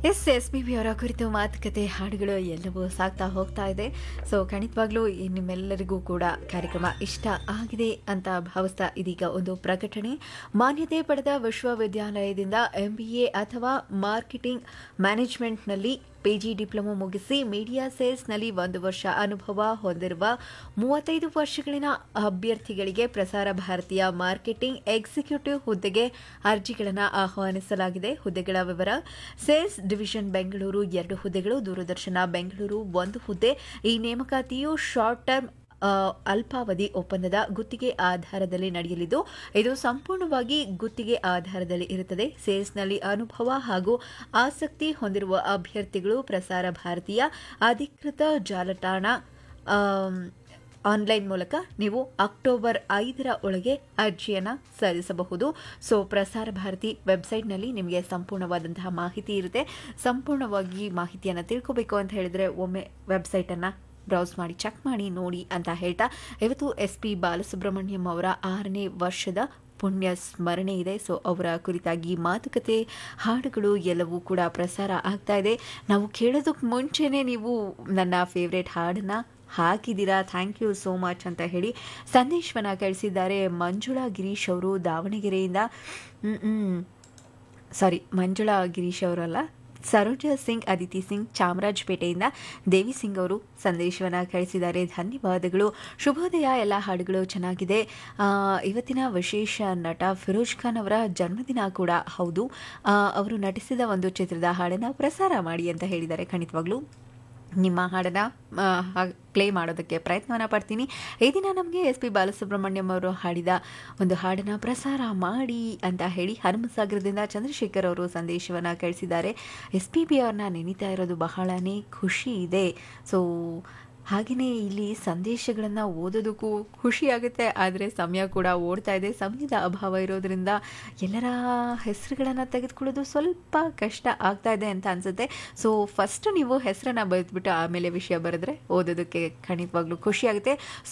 S S P B ಅವರ ಕುರಿತು ಮಾತುಕತೆ ಹಾಡುಗಳು ಎಲ್ಲವೂ ಸಾಗ್ತಾ ಹೋಗ್ತಾ ಇದೆ ಸೊ ಖಂಡಿತವಾಗ್ಲೂ ಈ ನಿಮ್ಮೆಲ್ಲರಿಗೂ ಕೂಡ ಕಾರ್ಯಕ್ರಮ ಇಷ್ಟ ಆಗಿದೆ ಅಂತ ಭಾವಿಸ್ತಾ ಇದೀಗ ಒಂದು ಪ್ರಕಟಣೆ ಮಾನ್ಯತೆ ಪಡೆದ ವಿಶ್ವವಿದ್ಯಾಲಯದಿಂದ ಎಂಬಿಎ ಅಥವಾ ಮಾರ್ಕೆಟಿಂಗ್ ಮ್ಯಾನೇಜ್ಮೆಂಟ್ನಲ್ಲಿ ಪಿಜಿ ಡಿಪ್ಲೊಮೊ ಮುಗಿಸಿ ಮೀಡಿಯಾ ಸೇಲ್ಸ್ನಲ್ಲಿ ಒಂದು ವರ್ಷ ಅನುಭವ ಹೊಂದಿರುವ ಮೂವತ್ತೈದು ವರ್ಷಗಳಿನ ಅಭ್ಯರ್ಥಿಗಳಿಗೆ ಪ್ರಸಾರ ಭಾರತೀಯ ಮಾರ್ಕೆಟಿಂಗ್ ಎಕ್ಸಿಕ್ಯೂಟಿವ್ ಹುದ್ದೆಗೆ ಅರ್ಜಿಗಳನ್ನು ಆಹ್ವಾನಿಸಲಾಗಿದೆ ಹುದ್ದೆಗಳ ವಿವರ ಸೇಲ್ಸ್ ಡಿವಿಷನ್ ಬೆಂಗಳೂರು ಎರಡು ಹುದ್ದೆಗಳು ದೂರದರ್ಶನ ಬೆಂಗಳೂರು ಒಂದು ಹುದ್ದೆ ಈ ನೇಮಕಾತಿಯು ಶಾರ್ಟ್ ಟರ್ಮ್ ಆ, ಅಲ್ಪಾವಧಿ ಒಪ್ಪಂದದ ಗುತ್ತಿಗೆ ಆಧಾರದಲ್ಲಿ ನಡೆಯಲಿದ್ದು ಇದು ಸಂಪೂರ್ಣವಾಗಿ ಗುತ್ತಿಗೆ ಆಧಾರದಲ್ಲಿ ಇರುತ್ತದೆ ಸೇಲ್ಸ್ನಲ್ಲಿ ಅನುಭವ ಹಾಗೂ ಆಸಕ್ತಿ ಹೊಂದಿರುವ ಅಭ್ಯರ್ಥಿಗಳು ಪ್ರಸಾರ ಭಾರತೀಯ ಅಧಿಕೃತ ಜಾಲತಾಣ ಆಮ್, ಆನ್ಲೈನ್ ಮೂಲಕ ನೀವು ಅಕ್ಟೋಬರ್ ಐದರ ಒಳಗೆ ಅರ್ಜಿಯನ್ನು ಸಲ್ಲಿಸಬಹುದು ಸೊ ಪ್ರಸಾರ ಭಾರತಿ ವೆಬ್ಸೈಟ್ನಲ್ಲಿ ನಿಮಗೆ ಸಂಪೂರ್ಣವಾದಂತಹ ಮಾಹಿತಿ ಇರುತ್ತೆ ಸಂಪೂರ್ಣವಾಗಿ ಮಾಹಿತಿಯನ್ನು ತಿಳ್ಕೋಬೇಕು ಅಂತ ಹೇಳಿದ್ರೆ ಒಮ್ಮೆ ವೆಬ್ಸೈಟನ್ನು ಬ್ರೌಸ್ ಮಾಡಿ ಚೆಕ್ ಮಾಡಿ ನೋಡಿ ಅಂತ ಹೇಳ್ತಾ ಇವತ್ತು ಎಸ್ ಪಿ ಬಾಲಸುಬ್ರಹ್ಮಣ್ಯಂ ಅವರ ಆರನೇ ವರ್ಷದ ಪುಣ್ಯ ಸ್ಮರಣೆ ಇದೆ ಸೊ ಅವರ ಕುರಿತಾಗಿ ಮಾತುಕತೆ ಹಾಡುಗಳು ಎಲ್ಲವೂ ಕೂಡ ಪ್ರಸಾರ ಆಗ್ತಾ ಇದೆ ನಾವು ಕೇಳೋದಕ್ಕೆ ಮುಂಚೆನೇ ನೀವು ನನ್ನ ಫೇವ್ರೇಟ್ ಹಾಡನ್ನ ಹಾಕಿದ್ದೀರಾ ಥ್ಯಾಂಕ್ ಯು ಸೋ ಮಚ್ ಅಂತ ಹೇಳಿ ಸಂದೇಶವನ್ನು ಕಳಿಸಿದ್ದಾರೆ ಮಂಜುಳಾ ಗಿರೀಶ್ ಅವರು ದಾವಣಗೆರೆಯಿಂದ ಸಾರಿ ಮಂಜುಳಾ ಗಿರೀಶ್ ಅವರಲ್ಲ ಸರೋಜಾ ಸಿಂಗ್ ಅದಿತಿ ಸಿಂಗ್ ಚಾಮರಾಜಪೇಟೆಯಿಂದ ದೇವಿ ಸಿಂಗ್ ಅವರು ಸಂದೇಶವನ್ನು ಕಳಿಸಿದ್ದಾರೆ ಧನ್ಯವಾದಗಳು ಶುಭೋದಯ ಎಲ್ಲ ಹಾಡುಗಳು ಚೆನ್ನಾಗಿದೆ ಆ, ಇವತ್ತಿನ ವಿಶೇಷ ನಟ ಫಿರೋಜ್ ಖಾನ್ ಅವರ ಜನ್ಮದಿನ ಕೂಡ ಹೌದು ಆ, ಅವರು ನಟಿಸಿದ ಒಂದು ಚಿತ್ರದ ಹಾಡನ್ನು ಪ್ರಸಾರ ಮಾಡಿ ಅಂತ ಹೇಳಿದ್ದಾರೆ ಖಂಡಿತವಾಗ್ಲೂ ನಿಮ್ಮ ಹಾಡನ್ನು ಪ್ಲೇ ಮಾಡೋದಕ್ಕೆ ಪ್ರಯತ್ನವನ್ನು ಪಡ್ತೀನಿ ಈ ದಿನ ನಮಗೆ ಎಸ್ ಪಿ ಬಾಲಸುಬ್ರಹ್ಮಣ್ಯಂ ಅವರು ಹಾಡಿದ ಒಂದು ಹಾಡನ್ನು ಪ್ರಸಾರ ಮಾಡಿ ಅಂತ ಹೇಳಿ ಹನುಮಸಾಗರದಿಂದ ಚಂದ್ರಶೇಖರ್ ಅವರು ಸಂದೇಶವನ್ನು ಕಳಿಸಿದ್ದಾರೆ ಎಸ್ ಪಿ ಬಿ ಅವ್ರನ್ನ ನೆನೀತಾ ಇರೋದು ಬಹಳನೇ ಖುಷಿ ಇದೆ ಸೊ ಹಾಗೆಯೇ ಇಲ್ಲಿ ಸಂದೇಶಗಳನ್ನು ಓದೋದಕ್ಕೂ ಖುಷಿ ಆಗುತ್ತೆ ಆದರೆ ಸಮಯ ಕೂಡ ಓಡ್ತಾ ಇದೆ ಸಮಯದ ಅಭಾವ ಇರೋದ್ರಿಂದ ಎಲ್ಲರ ಹೆಸರುಗಳನ್ನು ತೆಗೆದುಕೊಳ್ಳೋದು ಸ್ವಲ್ಪ ಕಷ್ಟ ಆಗ್ತಾ ಇದೆ ಅಂತ ಅನಿಸುತ್ತೆ ಸೊ ಫಸ್ಟ್ ನೀವು ಹೆಸರನ್ನು ಬರೆದ್ಬಿಟ್ಟು ಆಮೇಲೆ ವಿಷಯ ಬರೆದ್ರೆ ಓದೋದಕ್ಕೆ ಖಂಡಿತವಾಗ್ಲೂ ಖುಷಿ ಆಗುತ್ತೆ